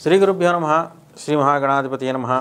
శ్రీ గురుభ్యో నమ శ్రీ మహాగణాధిపతి నమ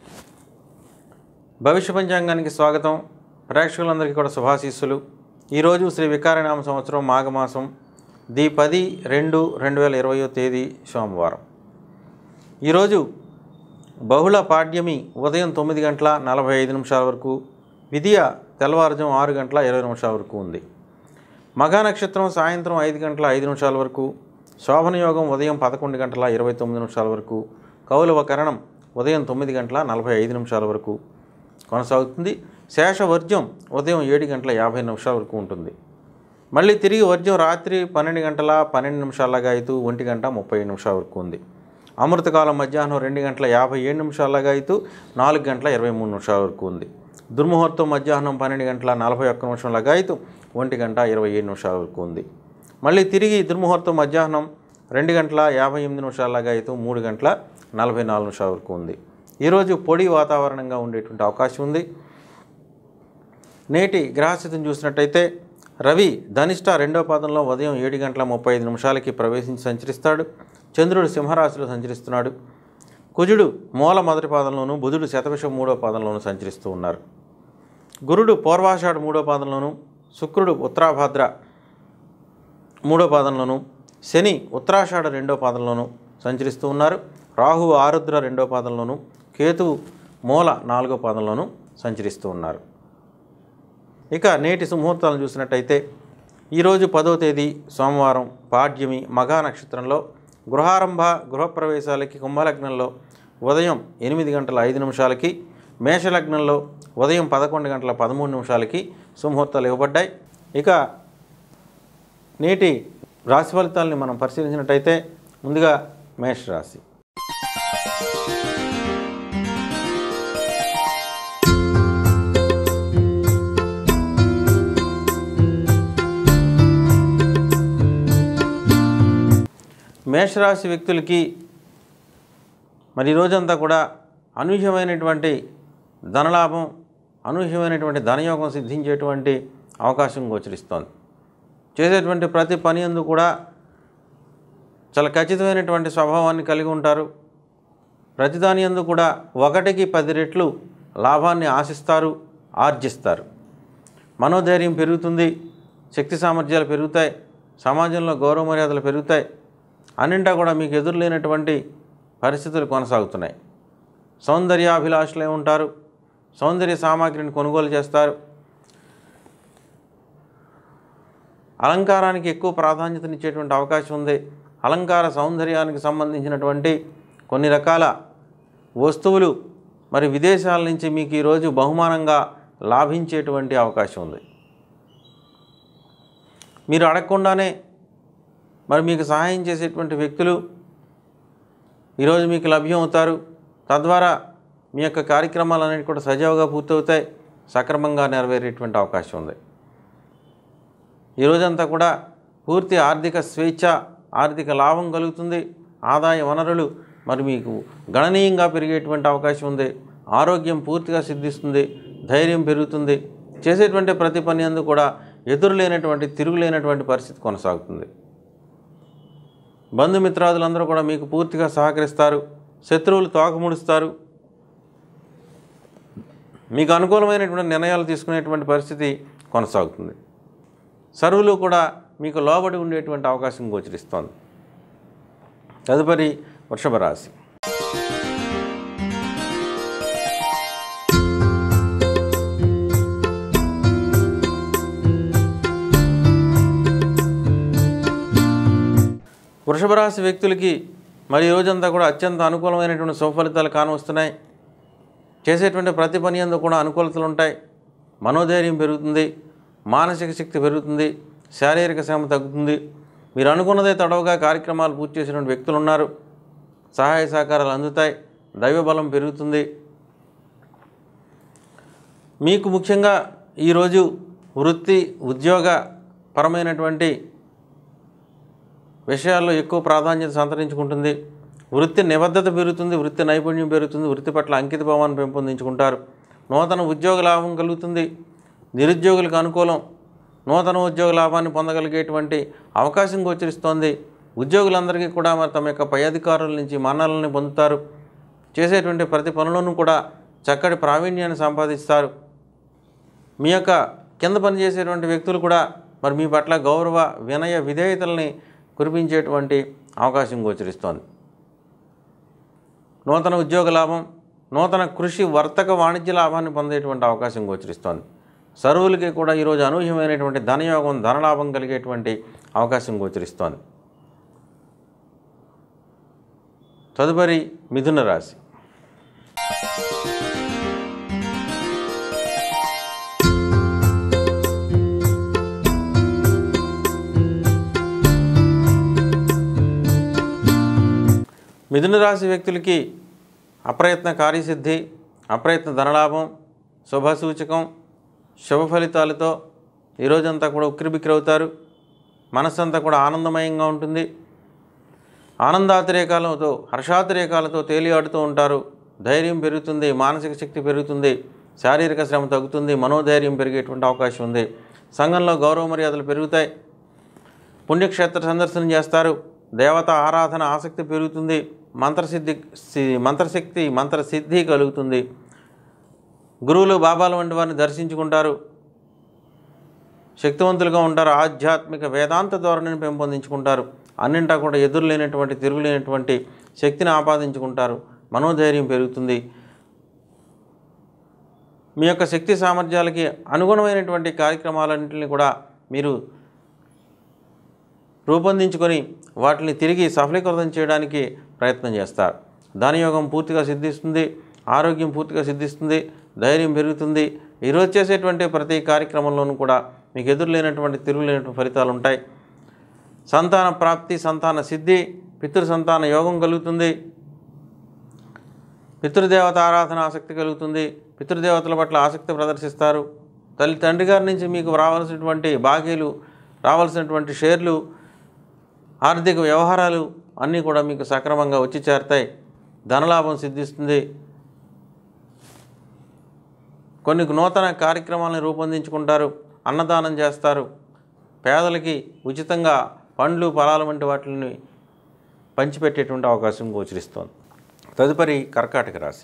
భవిష్య పంచాంగానికి స్వాగతం ప్రేక్షకులందరికీ కూడా శుభాశీస్సులు ఈరోజు శ్రీ వికారనామ సంవత్సరం మాఘమాసం ది పది రెండు రెండు వేల ఇరవయో తేదీ సోమవారం ఈరోజు బహుళ పాడ్యమి ఉదయం తొమ్మిది గంటల నలభై ఐదు నిమిషాల వరకు విధియ తెల్లవారుజాము ఆరు గంటల ఇరవై నిమిషాల వరకు ఉంది మఘా నక్షత్రం సాయంత్రం ఐదు గంటల ఐదు నిమిషాల వరకు శోభన యోగం ఉదయం పదకొండు గంటల ఇరవై తొమ్మిది నిమిషాల వరకు కౌలవ కరణం ఉదయం తొమ్మిది గంటల నలభై ఐదు నిమిషాల వరకు కొనసాగుతుంది శేషవర్జ్యం ఉదయం ఏడు గంటల యాభై నిమిషాల వరకు ఉంటుంది మళ్ళీ తిరిగి వర్జ్యం రాత్రి పన్నెండు గంటల పన్నెండు నిమిషాలగా అయితే ఒంటి గంట ముప్పై నిమిషాల వరకు ఉంది అమృతకాలం మధ్యాహ్నం రెండు గంటల యాభై ఏడు నిమిషాలగా అయితే నాలుగు గంటల ఇరవై మూడు నిమిషాల వరకు ఉంది దుర్ముహూర్తం మధ్యాహ్నం పన్నెండు గంటల నలభై ఒక్క నిమిషంలాగా అయితే ఒంటి గంట ఇరవై ఏడు నిమిషాల వరకు ఉంది మళ్ళీ తిరిగి దుర్ముహూర్తం మధ్యాహ్నం రెండు గంటల యాభై ఎనిమిది నిమిషాలగా అయితే మూడు గంటల నలభై నాలుగు నిమిషాల వరకు ఉంది ఈరోజు పొడి వాతావరణంగా ఉండేటువంటి అవకాశం ఉంది నేటి గ్రహస్థితిని చూసినట్టయితే రవి ధనిష్ట రెండో పాదంలో ఉదయం ఏడు గంటల ముప్పై ఐదు నిమిషాలకి ప్రవేశించి సంచరిస్తాడు చంద్రుడు సింహరాశిలో సంచరిస్తున్నాడు కుజుడు మూల మొదటి పాదంలోను బుధుడు శతవిషం మూడో పాదంలోను సంచరిస్తూ ఉన్నారు గురుడు పూర్వాషాఢ మూడో పాదంలోను శుక్రుడు ఉత్తరాభాద్ర మూడో పాదంలోను శని ఉత్తరాషాఢ రెండో పాదంలోను సంచరిస్తూ ఉన్నారు రాహువు ఆరుద్ర రెండో పాదంలోను కేతువు మూల నాలుగో పాదంలోను సంచరిస్తూ ఉన్నారు ఇక నేటి సుముహూర్తాలను చూసినట్టయితే ఈరోజు పదో తేదీ సోమవారం పాడ్యమి మఘా నక్షత్రంలో గృహారంభ గృహప్రవేశాలకి కుంభలగ్నంలో ఉదయం ఎనిమిది గంటల ఐదు నిమిషాలకి మేషలగ్నంలో ఉదయం పదకొండు గంటల పదమూడు నిమిషాలకి సుముహూర్తాలు ఇవ్వబడ్డాయి ఇక నేటి రాశి ఫలితాలని మనం పరిశీలించినట్టయితే ముందుగా మేషరాశి మేషరాశి వ్యక్తులకి మరి ఈ రోజంతా కూడా అనూహ్యమైనటువంటి ధనలాభం అనూహ్యమైనటువంటి ధనయోగం సిద్ధించేటువంటి అవకాశం గోచరిస్తోంది చేసేటువంటి ప్రతి పని అందు కూడా చాలా ఖచ్చితమైనటువంటి స్వభావాన్ని కలిగి ఉంటారు ప్రతిదాని అందు కూడా ఒకటికి పది రెట్లు లాభాన్ని ఆశిస్తారు ఆర్జిస్తారు మనోధైర్యం పెరుగుతుంది శక్తి సామర్థ్యాలు పెరుగుతాయి సమాజంలో గౌరవ మర్యాదలు పెరుగుతాయి అన్నింటా కూడా మీకు ఎదురులేనటువంటి పరిస్థితులు కొనసాగుతున్నాయి సౌందర్యాభిలాషులే ఉంటారు సౌందర్య సామాగ్రిని కొనుగోలు చేస్తారు అలంకారానికి ఎక్కువ ప్రాధాన్యతనిచ్చేటువంటి అవకాశం ఉంది అలంకార సౌందర్యానికి సంబంధించినటువంటి కొన్ని రకాల వస్తువులు మరి విదేశాల నుంచి మీకు ఈరోజు బహుమానంగా లాభించేటువంటి అవకాశం ఉంది మీరు అడగకుండానే మరి మీకు సహాయం చేసేటువంటి వ్యక్తులు ఈరోజు మీకు లభ్యం అవుతారు తద్వారా మీ యొక్క కార్యక్రమాలన్నిటి కూడా సజావుగా పూర్తవుతాయి సక్రమంగా నెరవేరేటువంటి అవకాశం ఉంది ఈ రోజంతా కూడా పూర్తి ఆర్థిక స్వేచ్ఛ ఆర్థిక లాభం కలుగుతుంది ఆదాయ వనరులు మరి మీకు గణనీయంగా పెరిగేటువంటి అవకాశం ఉంది ఆరోగ్యం పూర్తిగా సిద్ధిస్తుంది ధైర్యం పెరుగుతుంది చేసేటువంటి ప్రతి పని అందు కూడా ఎదురులేనటువంటి తిరుగులేనటువంటి పరిస్థితి కొనసాగుతుంది బంధుమిత్రాదులందరూ కూడా మీకు పూర్తిగా సహకరిస్తారు శత్రువులు తోకముడుస్తారు మీకు అనుకూలమైనటువంటి నిర్ణయాలు తీసుకునేటువంటి పరిస్థితి కొనసాగుతుంది సర్వులు కూడా మీకు లోబడి ఉండేటువంటి అవకాశం గోచరిస్తోంది తదుపరి వృషభ రాశి వృషభ రాశి వ్యక్తులకి మరి ఈ రోజంతా కూడా అత్యంత అనుకూలమైనటువంటి సుఫలితాలు కానవస్తున్నాయి చేసేటువంటి ప్రతి పని అందు కూడా అనుకూలతలు ఉంటాయి మనోధైర్యం పెరుగుతుంది మానసిక శక్తి పెరుగుతుంది శారీరక శ్రమ తగ్గుతుంది మీరు అనుకున్నదే తడవుగా కార్యక్రమాలు పూర్తి చేసినటువంటి వ్యక్తులు ఉన్నారు సహాయ సహకారాలు అందుతాయి దైవబలం పెరుగుతుంది మీకు ముఖ్యంగా ఈరోజు వృత్తి ఉద్యోగ పరమైనటువంటి విషయాల్లో ఎక్కువ ప్రాధాన్యత సంతరించుకుంటుంది వృత్తి నిబద్ధత పెరుగుతుంది వృత్తి నైపుణ్యం పెరుగుతుంది వృత్తి పట్ల అంకిత భావాన్ని పెంపొందించుకుంటారు నూతన ఉద్యోగ లాభం కలుగుతుంది నిరుద్యోగులకు అనుకూలం నూతన ఉద్యోగ లాభాన్ని పొందగలిగేటువంటి అవకాశం గోచరిస్తోంది ఉద్యోగులందరికీ కూడా మరి తమ యొక్క పై అధికారుల నుంచి మన్ననల్ని పొందుతారు చేసేటువంటి ప్రతి పనులను కూడా చక్కటి ప్రావీణ్యాన్ని సంపాదిస్తారు మీ యొక్క కింద పనిచేసేటువంటి వ్యక్తులు కూడా మరి మీ పట్ల గౌరవ వినయ విధేయతల్ని కురిపించేటువంటి అవకాశం గోచరిస్తోంది నూతన ఉద్యోగ లాభం నూతన కృషి వర్తక వాణిజ్య లాభాన్ని పొందేటువంటి అవకాశం గోచరిస్తోంది సరువులకి కూడా ఈరోజు అనూహ్యమైనటువంటి ధనయోగం ధనలాభం కలిగేటువంటి అవకాశం గోచరిస్తోంది తదుపరి మిథున రాశి మిథున రాశి వ్యక్తులకి అప్రయత్న కార్యసిద్ధి అప్రయత్న ధనలాభం శుభసూచకం శుభ ఫలితాలతో ఈరోజంతా కూడా ఉక్కిరిబిక్కిరవుతారు మనస్సంతా కూడా ఆనందమయంగా ఉంటుంది ఆనందాతిరేకాలతో హర్షాతిరేకాలతో తేలియాడుతూ ఉంటారు ధైర్యం పెరుగుతుంది మానసిక శక్తి పెరుగుతుంది శారీరక శ్రమ తగ్గుతుంది మనోధైర్యం పెరిగేటువంటి అవకాశం ఉంది సంఘంలో గౌరవ మర్యాదలు పెరుగుతాయి పుణ్యక్షేత్ర సందర్శనం చేస్తారు దేవత ఆరాధన ఆసక్తి పెరుగుతుంది మంత్రసిద్ధి సి- మంత్రశక్తి మంత్రసిద్ధి కలుగుతుంది గురువులు బాబాల వంటి వారిని దర్శించుకుంటారు శక్తివంతులుగా ఉంటారు ఆధ్యాత్మిక వేదాంత ధోరణిని పెంపొందించుకుంటారు అన్నింటా కూడా ఎదురులేనటువంటి తిరుగులేనటువంటి శక్తిని ఆపాదించుకుంటారు మనోధైర్యం పెరుగుతుంది మీ యొక్క శక్తి సామర్థ్యాలకి అనుగుణమైనటువంటి కార్యక్రమాలన్నింటినీ కూడా మీరు రూపొందించుకొని వాటిని తిరిగి సఫలీకృతం చేయడానికి ప్రయత్నం చేస్తారు ధనయోగం పూర్తిగా సిద్ధిస్తుంది ఆరోగ్యం పూర్తిగా సిద్ధిస్తుంది ధైర్యం పెరుగుతుంది ఈరోజు చేసేటువంటి ప్రతి కార్యక్రమంలోనూ కూడా మీకు ఎదురులేనటువంటి తిరుగులేనటువంటి ఫలితాలు ఉంటాయి సంతాన ప్రాప్తి సంతాన సిద్ధి పితృ సంతాన యోగం కలుగుతుంది పితృదేవత ఆరాధన ఆసక్తి కలుగుతుంది పితృదేవతల పట్ల ఆసక్తి ప్రదర్శిస్తారు తల్లి తండ్రి గారి నుంచి మీకు రావాల్సినటువంటి బాకీలు రావాల్సినటువంటి షేర్లు ఆర్థిక వ్యవహారాలు అన్నీ కూడా మీకు సక్రమంగా వచ్చి చేరతాయి ధనలాభం సిద్ధిస్తుంది కొన్ని నూతన కార్యక్రమాలను రూపొందించుకుంటారు అన్నదానం చేస్తారు పేదలకి ఉచితంగా పండ్లు ఫలాలు వంటి వాటిని పంచిపెట్టేటువంటి అవకాశం గోచరిస్తోంది తదుపరి కర్కాటక రాశి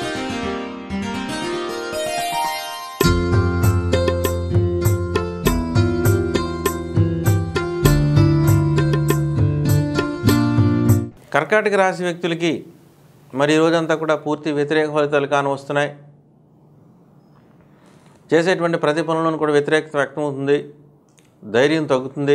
కర్కాటక రాశి వ్యక్తులకి మరి ఈ రోజంతా కూడా పూర్తి వ్యతిరేక ఫలితాలు కాని వస్తున్నాయి చేసేటువంటి ప్రతి పనులను కూడా వ్యతిరేకత వ్యక్తమవుతుంది ధైర్యం తగ్గుతుంది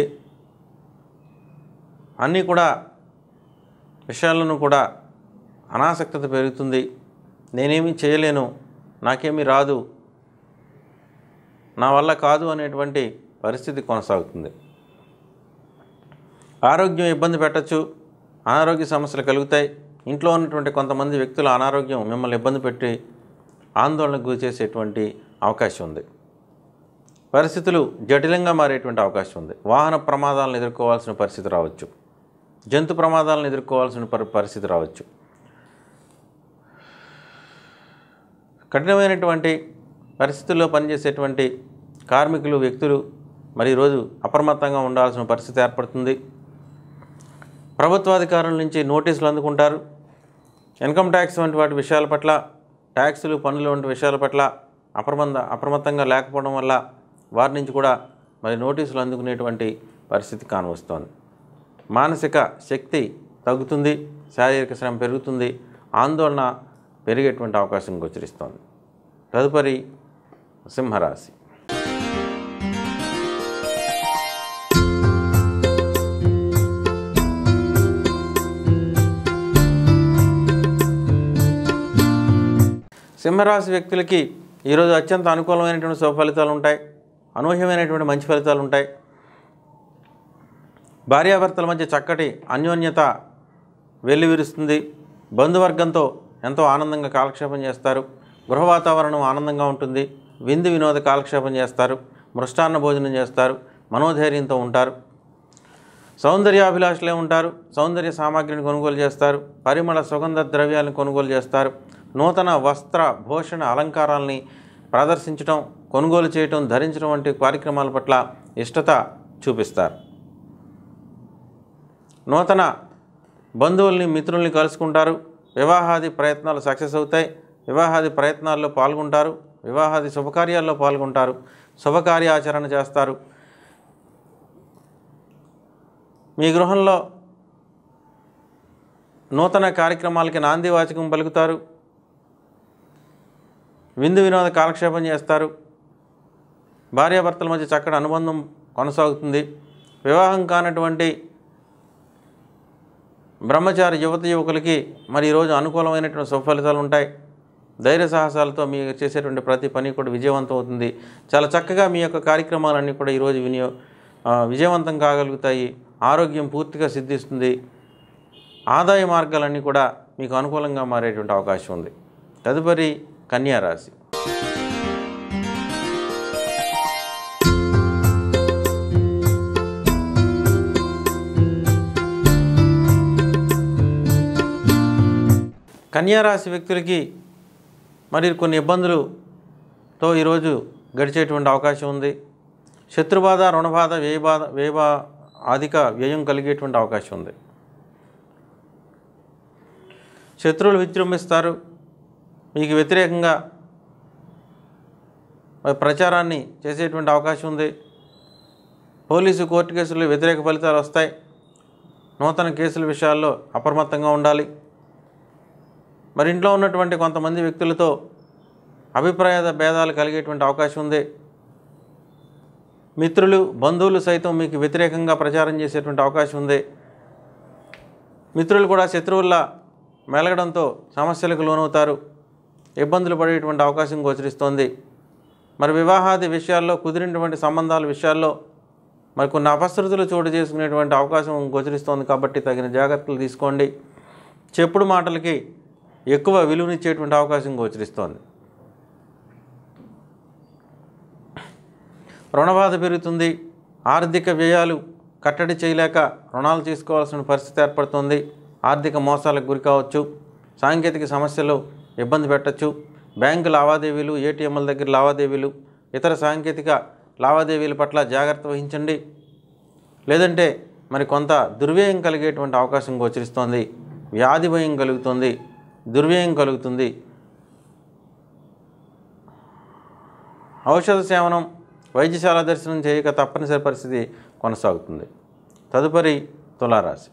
అన్నీ కూడా విషయాలను కూడా అనాసక్తత పెరుగుతుంది నేనేమీ చేయలేను నాకేమీ రాదు నా వల్ల కాదు అనేటువంటి పరిస్థితి కొనసాగుతుంది ఆరోగ్యం ఇబ్బంది పెట్టచ్చు అనారోగ్య సమస్యలు కలుగుతాయి ఇంట్లో ఉన్నటువంటి కొంతమంది వ్యక్తుల అనారోగ్యం మిమ్మల్ని ఇబ్బంది పెట్టి ఆందోళనకు గురి చేసేటువంటి అవకాశం ఉంది పరిస్థితులు జటిలంగా మారేటువంటి అవకాశం ఉంది వాహన ప్రమాదాలను ఎదుర్కోవాల్సిన పరిస్థితి రావచ్చు జంతు ప్రమాదాలను ఎదుర్కోవాల్సిన పరి పరిస్థితి రావచ్చు కఠినమైనటువంటి పరిస్థితుల్లో పనిచేసేటువంటి కార్మికులు వ్యక్తులు మరి ఈరోజు అప్రమత్తంగా ఉండాల్సిన పరిస్థితి ఏర్పడుతుంది ప్రభుత్వాధికారుల నుంచి నోటీసులు అందుకుంటారు ఇన్కమ్ ట్యాక్స్ వంటి వాటి విషయాల పట్ల ట్యాక్సులు పన్నులు వంటి విషయాల పట్ల అప్రమంద అప్రమత్తంగా లేకపోవడం వల్ల వారి నుంచి కూడా మరి నోటీసులు అందుకునేటువంటి పరిస్థితి కానవస్తోంది మానసిక శక్తి తగ్గుతుంది శారీరక శ్రమ పెరుగుతుంది ఆందోళన పెరిగేటువంటి అవకాశం గోచరిస్తోంది తదుపరి సింహరాశి సింహరాశి వ్యక్తులకి ఈరోజు అత్యంత అనుకూలమైనటువంటి శుభ ఫలితాలు ఉంటాయి అనూహ్యమైనటువంటి మంచి ఫలితాలు ఉంటాయి భార్యాభర్తల మధ్య చక్కటి అన్యోన్యత వెల్లివిరుస్తుంది బంధువర్గంతో ఎంతో ఆనందంగా కాలక్షేపం చేస్తారు గృహ వాతావరణం ఆనందంగా ఉంటుంది విందు వినోద కాలక్షేపం చేస్తారు మృష్టాన్న భోజనం చేస్తారు మనోధైర్యంతో ఉంటారు సౌందర్యాభిలాషులే ఉంటారు సౌందర్య సామాగ్రిని కొనుగోలు చేస్తారు పరిమళ సుగంధ ద్రవ్యాలను కొనుగోలు చేస్తారు నూతన వస్త్ర భూషణ అలంకారాలని ప్రదర్శించడం కొనుగోలు చేయటం ధరించడం వంటి కార్యక్రమాల పట్ల ఇష్టత చూపిస్తారు నూతన బంధువుల్ని మిత్రుల్ని కలుసుకుంటారు వివాహాది ప్రయత్నాలు సక్సెస్ అవుతాయి వివాహాది ప్రయత్నాల్లో పాల్గొంటారు వివాహాది శుభకార్యాల్లో పాల్గొంటారు శుభకార్యాచరణ చేస్తారు మీ గృహంలో నూతన కార్యక్రమాలకి నాంది వాచకం పలుకుతారు విందు వినోద కాలక్షేపం చేస్తారు భార్యాభర్తల మధ్య చక్కటి అనుబంధం కొనసాగుతుంది వివాహం కానటువంటి బ్రహ్మచారి యువత యువకులకి మరి ఈరోజు అనుకూలమైనటువంటి సుఫలితాలు ఉంటాయి ధైర్య సాహసాలతో మీరు చేసేటువంటి ప్రతి పని కూడా విజయవంతం అవుతుంది చాలా చక్కగా మీ యొక్క కార్యక్రమాలన్నీ కూడా ఈరోజు వినియో ఆ, విజయవంతం కాగలుగుతాయి ఆరోగ్యం పూర్తిగా సిద్ధిస్తుంది ఆదాయ మార్గాలన్నీ కూడా మీకు అనుకూలంగా మారేటువంటి అవకాశం ఉంది తదుపరి కన్యా రాశి కన్యా రాశి వ్యక్తులకి మరి కొన్ని ఇబ్బందులతో ఈరోజు గడిచేటువంటి అవకాశం ఉంది శత్రుబాధ రుణబాధ వ్యయబాధ వ్యయబా అధిక వ్యయం కలిగేటువంటి అవకాశం ఉంది శత్రువులు విజృంభిస్తారు మీకు వ్యతిరేకంగా మరి ప్రచారాన్ని చేసేటువంటి అవకాశం ఉంది పోలీసు కోర్టు కేసుల్లో వ్యతిరేక ఫలితాలు వస్తాయి నూతన కేసుల విషయాల్లో అప్రమత్తంగా ఉండాలి మరి ఇంట్లో ఉన్నటువంటి కొంతమంది వ్యక్తులతో అభిప్రాయ భేదాలు కలిగేటువంటి అవకాశం ఉంది మిత్రులు బంధువులు సైతం మీకు వ్యతిరేకంగా ప్రచారం చేసేటువంటి అవకాశం ఉంది మిత్రులు కూడా శత్రువుల్లా మెలగడంతో సమస్యలకు లోనవుతారు ఇబ్బందులు పడేటువంటి అవకాశం గోచరిస్తోంది మరి వివాహాది విషయాల్లో కుదిరినటువంటి సంబంధాల విషయాల్లో మరి కొన్ని అపశృతులు చోటు చేసుకునేటువంటి అవకాశం గోచరిస్తోంది కాబట్టి తగిన జాగ్రత్తలు తీసుకోండి చెప్పుడు మాటలకి ఎక్కువ విలువనిచ్చేటువంటి అవకాశం గోచరిస్తోంది రుణబాధ పెరుగుతుంది ఆర్థిక వ్యయాలు కట్టడి చేయలేక రుణాలు తీసుకోవాల్సిన పరిస్థితి ఏర్పడుతుంది ఆర్థిక మోసాలకు గురి కావచ్చు సాంకేతిక సమస్యలు ఇబ్బంది పెట్టచ్చు బ్యాంకు లావాదేవీలు ఏటీఎంల దగ్గర లావాదేవీలు ఇతర సాంకేతిక లావాదేవీల పట్ల జాగ్రత్త వహించండి లేదంటే మరి కొంత దుర్వ్యయం కలిగేటువంటి అవకాశం గోచరిస్తోంది వ్యాధి భయం కలుగుతుంది దుర్వ్యయం కలుగుతుంది ఔషధ సేవనం వైద్యశాల దర్శనం చేయక తప్పనిసరి పరిస్థితి కొనసాగుతుంది తదుపరి తులారాశి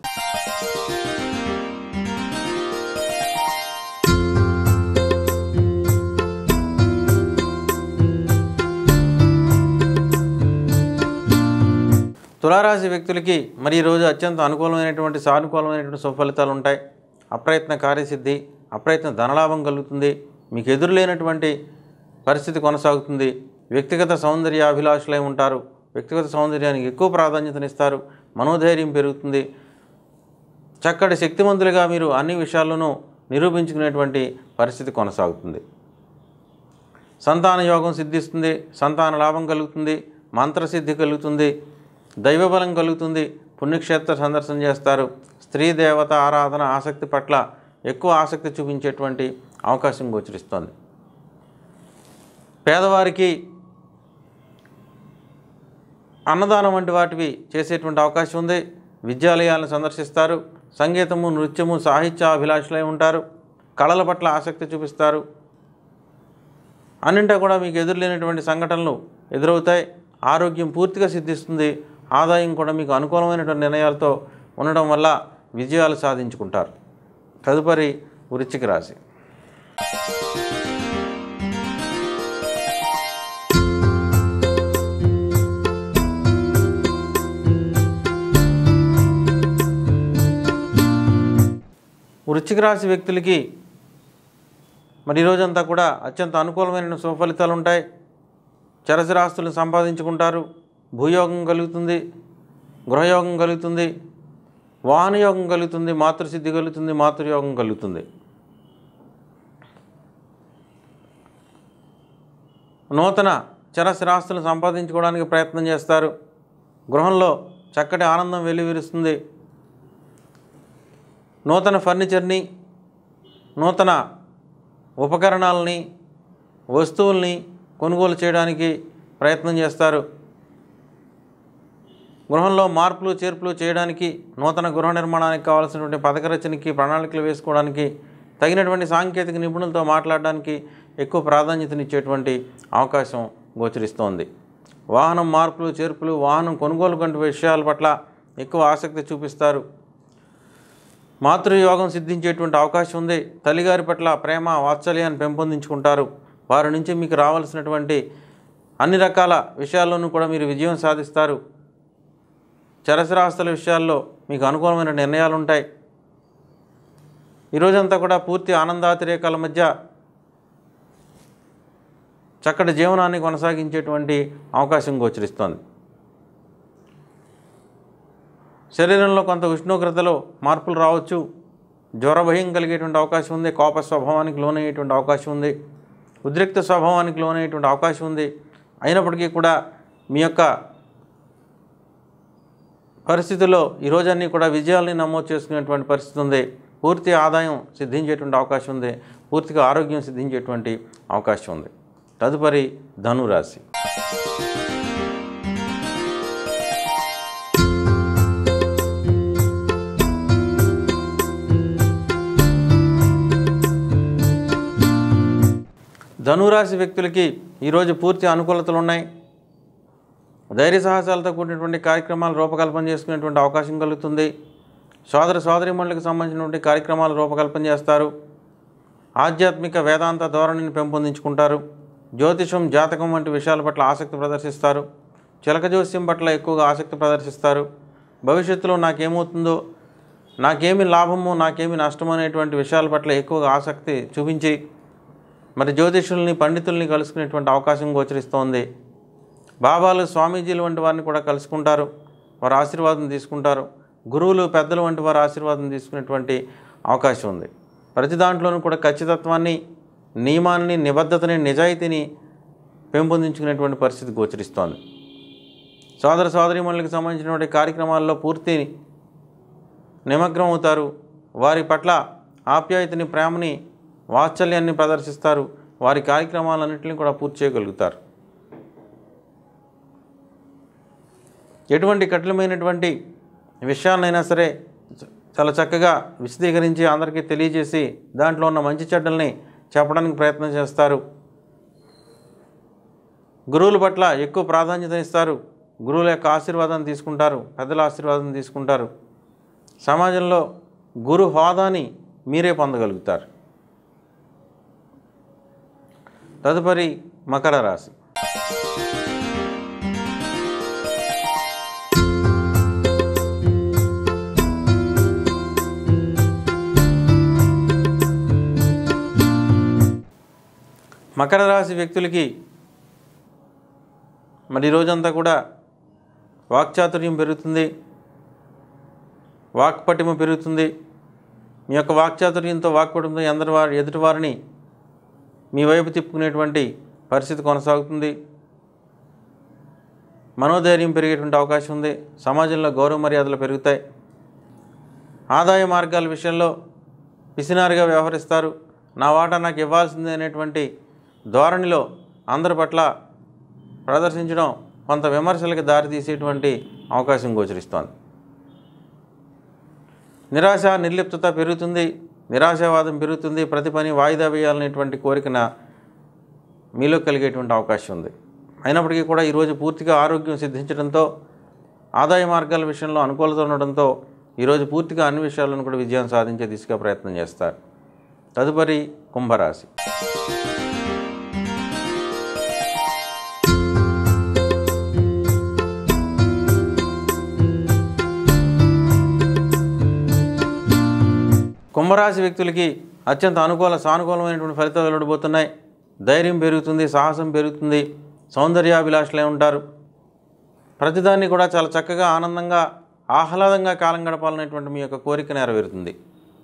తులారాశి వ్యక్తులకి మరి ఈరోజు అత్యంత అనుకూలమైనటువంటి సానుకూలమైనటువంటి సుఫలితాలు ఉంటాయి అప్రయత్న కార్యసిద్ధి అప్రయత్న ధనలాభం కలుగుతుంది మీకు ఎదురులేనటువంటి పరిస్థితి కొనసాగుతుంది వ్యక్తిగత సౌందర్య అభిలాషులై ఉంటారు వ్యక్తిగత సౌందర్యానికి ఎక్కువ ప్రాధాన్యతనిస్తారు మనోధైర్యం పెరుగుతుంది చక్కటి శక్తివంతులుగా మీరు అన్ని విషయాల్లోనూ నిరూపించుకునేటువంటి పరిస్థితి కొనసాగుతుంది సంతాన యోగం సిద్ధిస్తుంది సంతాన లాభం కలుగుతుంది మంత్రసిద్ధి కలుగుతుంది దైవబలం కలుగుతుంది పుణ్యక్షేత్ర సందర్శన చేస్తారు స్త్రీ దేవత ఆరాధన ఆసక్తి పట్ల ఎక్కువ ఆసక్తి చూపించేటువంటి అవకాశం గోచరిస్తోంది పేదవారికి అన్నదానం వంటి వాటివి చేసేటువంటి అవకాశం ఉంది విద్యాలయాలను సందర్శిస్తారు సంగీతము నృత్యము సాహిత్య అభిలాషులై ఉంటారు కళల పట్ల ఆసక్తి చూపిస్తారు అన్నింటా కూడా మీకు ఎదురులేనటువంటి సంఘటనలు ఎదురవుతాయి ఆరోగ్యం పూర్తిగా సిద్ధిస్తుంది ఆదాయం కూడా మీకు అనుకూలమైనటువంటి నిర్ణయాలతో ఉండడం వల్ల విజయాలు సాధించుకుంటారు తదుపరి వృశ్చిక రాశి వృశ్చిక రాశి వ్యక్తులకి మరి ఈ రోజంతా కూడా అత్యంత అనుకూలమైన సుఫలితాలు ఉంటాయి చరసరాస్తులను సంపాదించుకుంటారు భూయోగం కలుగుతుంది గృహయోగం కలుగుతుంది వాహనయోగం కలుగుతుంది మాతృసిద్ధి కలుగుతుంది మాతృయోగం కలుగుతుంది నూతన చరస్థిరాస్తులను సంపాదించుకోవడానికి ప్రయత్నం చేస్తారు గృహంలో చక్కటి ఆనందం వెలువరుస్తుంది నూతన ఫర్నిచర్ని నూతన ఉపకరణాలని వస్తువుల్ని కొనుగోలు చేయడానికి ప్రయత్నం చేస్తారు గృహంలో మార్పులు చేర్పులు చేయడానికి నూతన గృహ నిర్మాణానికి కావాల్సినటువంటి పథక రచనకి ప్రణాళికలు వేసుకోవడానికి తగినటువంటి సాంకేతిక నిపుణులతో మాట్లాడడానికి ఎక్కువ ప్రాధాన్యతనిచ్చేటువంటి అవకాశం గోచరిస్తోంది వాహనం మార్పులు చేర్పులు వాహనం కొనుగోలు వంటి విషయాల పట్ల ఎక్కువ ఆసక్తి చూపిస్తారు మాతృయోగం సిద్ధించేటువంటి అవకాశం ఉంది తల్లిగారి పట్ల ప్రేమ వాత్సల్యాన్ని పెంపొందించుకుంటారు వారి నుంచి మీకు రావాల్సినటువంటి అన్ని రకాల విషయాల్లోనూ కూడా మీరు విజయం సాధిస్తారు చరసరాస్తుల విషయాల్లో మీకు అనుకూలమైన నిర్ణయాలు ఉంటాయి ఈరోజంతా కూడా పూర్తి ఆనందాతిరేకాల మధ్య చక్కటి జీవనాన్ని కొనసాగించేటువంటి అవకాశం గోచరిస్తోంది శరీరంలో కొంత ఉష్ణోగ్రతలో మార్పులు రావచ్చు జ్వర భయం కలిగేటువంటి అవకాశం ఉంది కోప స్వభావానికి లోనయ్యేటువంటి అవకాశం ఉంది ఉద్రిక్త స్వభావానికి లోనయ్యేటువంటి అవకాశం ఉంది అయినప్పటికీ కూడా మీ యొక్క పరిస్థితుల్లో ఈ రోజన్నీ కూడా విజయాల్ని నమోదు చేసుకునేటువంటి పరిస్థితి ఉంది పూర్తి ఆదాయం సిద్ధించేటువంటి అవకాశం ఉంది పూర్తిగా ఆరోగ్యం సిద్ధించేటువంటి అవకాశం ఉంది తదుపరి ధనురాశి ధనురాశి వ్యక్తులకి ఈరోజు పూర్తి అనుకూలతలు ఉన్నాయి ధైర్య సాహసాలతో కూడినటువంటి కార్యక్రమాలు రూపకల్పన చేసుకునేటువంటి అవకాశం కలుగుతుంది సోదర సోదరిమణులకు సంబంధించినటువంటి కార్యక్రమాలు రూపకల్పన చేస్తారు ఆధ్యాత్మిక వేదాంత ధోరణిని పెంపొందించుకుంటారు జ్యోతిషం జాతకం వంటి విషయాల పట్ల ఆసక్తి ప్రదర్శిస్తారు చిలక జోస్యం పట్ల ఎక్కువగా ఆసక్తి ప్రదర్శిస్తారు భవిష్యత్తులో నాకేమవుతుందో నాకేమి లాభము నాకేమి నష్టము అనేటువంటి విషయాల పట్ల ఎక్కువగా ఆసక్తి చూపించి మరి జ్యోతిషుల్ని పండితుల్ని కలుసుకునేటువంటి అవకాశం గోచరిస్తోంది బాబాలు స్వామీజీలు వంటి వారిని కూడా కలుసుకుంటారు వారి ఆశీర్వాదం తీసుకుంటారు గురువులు పెద్దలు వంటి వారి ఆశీర్వాదం తీసుకునేటువంటి అవకాశం ఉంది ప్రతి దాంట్లోనూ కూడా ఖచ్చితత్వాన్ని నియమాన్ని నిబద్ధతని నిజాయితీని పెంపొందించుకునేటువంటి పరిస్థితి గోచరిస్తోంది సోదర సోదరీమణులకు సంబంధించినటువంటి కార్యక్రమాల్లో పూర్తి నిమగ్నం అవుతారు వారి పట్ల ఆప్యాయతని ప్రేమని వాత్సల్యాన్ని ప్రదర్శిస్తారు వారి కార్యక్రమాలన్నింటినీ కూడా పూర్తి చేయగలుగుతారు ఎటువంటి కఠినమైనటువంటి విషయాలనైనా సరే చ- చాలా చక్కగా విశదీకరించి అందరికీ తెలియజేసి దాంట్లో ఉన్న మంచి చెడ్డల్ని చెప్పడానికి ప్రయత్నం చేస్తారు గురువుల పట్ల ఎక్కువ ప్రాధాన్యత ఇస్తారు గురువుల యొక్క ఆశీర్వాదాన్ని తీసుకుంటారు పెద్దల ఆశీర్వాదం తీసుకుంటారు సమాజంలో గురు హోదాని మీరే పొందగలుగుతారు తదుపరి మకర రాశి మకర రాశి వ్యక్తులకి మరి ఈ రోజంతా కూడా వాక్చాతుర్యం పెరుగుతుంది వాక్పటిమ పెరుగుతుంది మీ యొక్క వాక్చాతుర్యంతో వాక్పటిమతో ఎందరి వారి ఎదుటివారిని మీ వైపు తిప్పుకునేటువంటి పరిస్థితి కొనసాగుతుంది మనోధైర్యం పెరిగేటువంటి అవకాశం ఉంది సమాజంలో గౌరవ మర్యాదలు పెరుగుతాయి ఆదాయ మార్గాల విషయంలో పిసినారుగా వ్యవహరిస్తారు నా వాటా నాకు ఇవ్వాల్సిందే అనేటువంటి ధోరణిలో అందరి పట్ల ప్రదర్శించడం కొంత విమర్శలకు దారితీసేటువంటి అవకాశం గోచరిస్తోంది నిరాశ నిర్లిప్తత పెరుగుతుంది నిరాశావాదం పెరుగుతుంది ప్రతి పని వాయిదా వేయాలనేటువంటి కోరికన మీలో కలిగేటువంటి అవకాశం ఉంది అయినప్పటికీ కూడా ఈరోజు పూర్తిగా ఆరోగ్యం సిద్ధించడంతో ఆదాయ మార్గాల విషయంలో అనుకూలత ఉండడంతో ఈరోజు పూర్తిగా అన్ని విషయాలను కూడా విజయం సాధించే దిశగా ప్రయత్నం చేస్తారు తదుపరి కుంభరాశి కుంభరాశి వ్యక్తులకి అత్యంత అనుకూల సానుకూలమైనటువంటి ఫలితాలు వెలువడబోతున్నాయి ధైర్యం పెరుగుతుంది సాహసం పెరుగుతుంది సౌందర్యాభిలాషులై ఉంటారు ప్రతిదాన్ని కూడా చాలా చక్కగా ఆనందంగా ఆహ్లాదంగా కాలం గడపాలనేటువంటి మీ యొక్క కోరిక నెరవేరుతుంది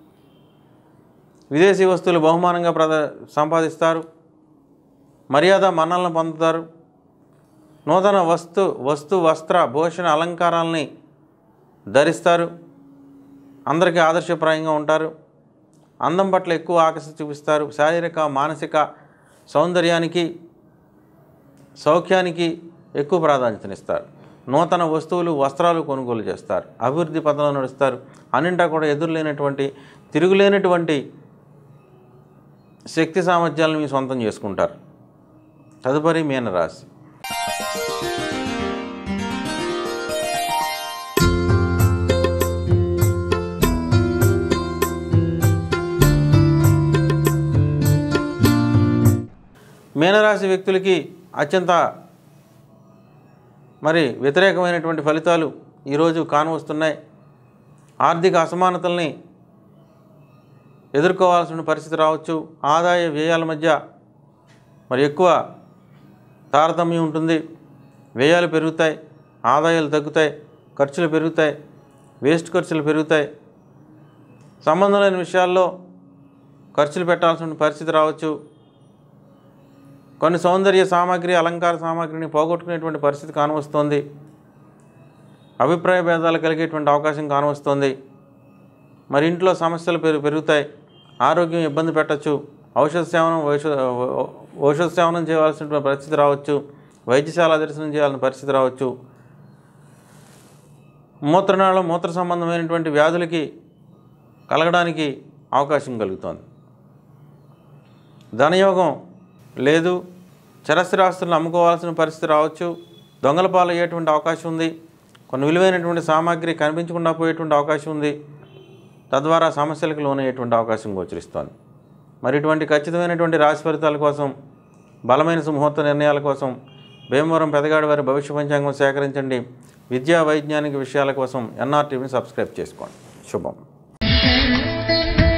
విదేశీ వస్తువులు బహుమానంగా ప్రద సంపాదిస్తారు మర్యాద మన్నలను పొందుతారు నూతన వస్తు వస్తు వస్త్ర భూషణ అలంకారాలని ధరిస్తారు అందరికీ ఆదర్శప్రాయంగా ఉంటారు అందం పట్ల ఎక్కువ ఆకర్షణ చూపిస్తారు శారీరక మానసిక సౌందర్యానికి సౌఖ్యానికి ఎక్కువ ప్రాధాన్యతనిస్తారు నూతన వస్తువులు వస్త్రాలు కొనుగోలు చేస్తారు అభివృద్ధి పథంలో నడుస్తారు అన్నింటా కూడా ఎదురులేనటువంటి తిరుగులేనటువంటి శక్తి సామర్థ్యాలను మీ సొంతం చేసుకుంటారు తదుపరి మీనరాశి మీనరాశి వ్యక్తులకి అత్యంత మరి వ్యతిరేకమైనటువంటి ఫలితాలు ఈరోజు కానవస్తున్నాయి ఆర్థిక అసమానతల్ని ఎదుర్కోవాల్సిన పరిస్థితి రావచ్చు ఆదాయ వ్యయాల మధ్య మరి ఎక్కువ తారతమ్యం ఉంటుంది వ్యయాలు పెరుగుతాయి ఆదాయాలు తగ్గుతాయి ఖర్చులు పెరుగుతాయి వేస్ట్ ఖర్చులు పెరుగుతాయి సంబంధం లేని విషయాల్లో ఖర్చులు పెట్టాల్సిన పరిస్థితి రావచ్చు కొన్ని సౌందర్య సామాగ్రి అలంకార సామాగ్రిని పోగొట్టుకునేటువంటి పరిస్థితి కానవస్తోంది అభిప్రాయ భేదాలు కలిగేటువంటి అవకాశం కానవస్తోంది మరి ఇంట్లో సమస్యలు పెరుగు పెరుగుతాయి ఆరోగ్యం ఇబ్బంది పెట్టచ్చు ఔషధ సేవనం ఔషధ ఔషధ సేవనం చేయవలసిన పరిస్థితి రావచ్చు వైద్యశాల దర్శనం చేయాల్సిన పరిస్థితి రావచ్చు మూత్రనాళం మూత్ర సంబంధమైనటువంటి వ్యాధులకి కలగడానికి అవకాశం కలుగుతోంది ధనయోగం లేదు చరస్థిరాస్తులను అమ్ముకోవాల్సిన పరిస్థితి రావచ్చు దొంగల పాలయ్యేటువంటి అవకాశం ఉంది కొన్ని విలువైనటువంటి సామాగ్రి కనిపించకుండా పోయేటువంటి అవకాశం ఉంది తద్వారా సమస్యలకు లోనయ్యేటువంటి అవకాశం గోచరిస్తోంది మరి ఇటువంటి ఖచ్చితమైనటువంటి రాశి ఫలితాల కోసం బలమైన ముహూర్త నిర్ణయాల కోసం భీమవరం పెదగాడి వారి భవిష్య పంచాంగం సేకరించండి విద్యా వైజ్ఞానిక విషయాల కోసం ఎన్ఆర్టీవీని సబ్స్క్రైబ్ చేసుకోండి శుభం